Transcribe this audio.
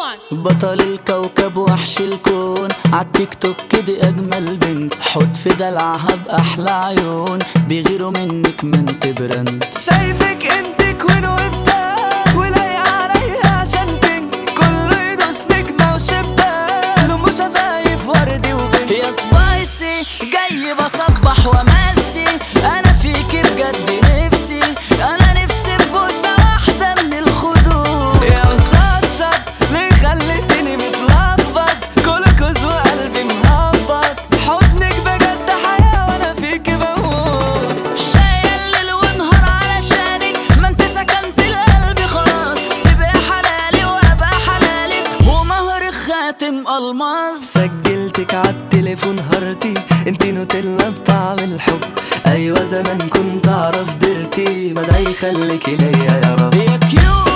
one بطل الكوكب وحش الكون عالتيك توك كده اجمل بنت حط في دلعها باحلى عيون بيغيروا منك ما انت برند شايفك انت كوين وبتاع ولايقة عليا عشان بينك كله يدوس نجمة وشباك لمو شفايف وردي وبنك يا سبايسي جاي بصبح وامسي انا فيكي بجد نفسي انا نفسي ببوسه واحده من الخدود يا مشطشط ليه خليتني متلخبط كلكوز وقلبي مهبط حضنك بجد حياة وانا فيكي بموت شايل ليل ونهار علشانك ما انت سكنت القلب خلاص تبقى حلالي وابقى حلالك ومهر خاتم الماس سجلتك عالتليفون هارتي انتي نوتيلا بطعم الحب ايوه زمان كنت اعرف ديرتي بدعي خليكي ليا يا رب يا كيوت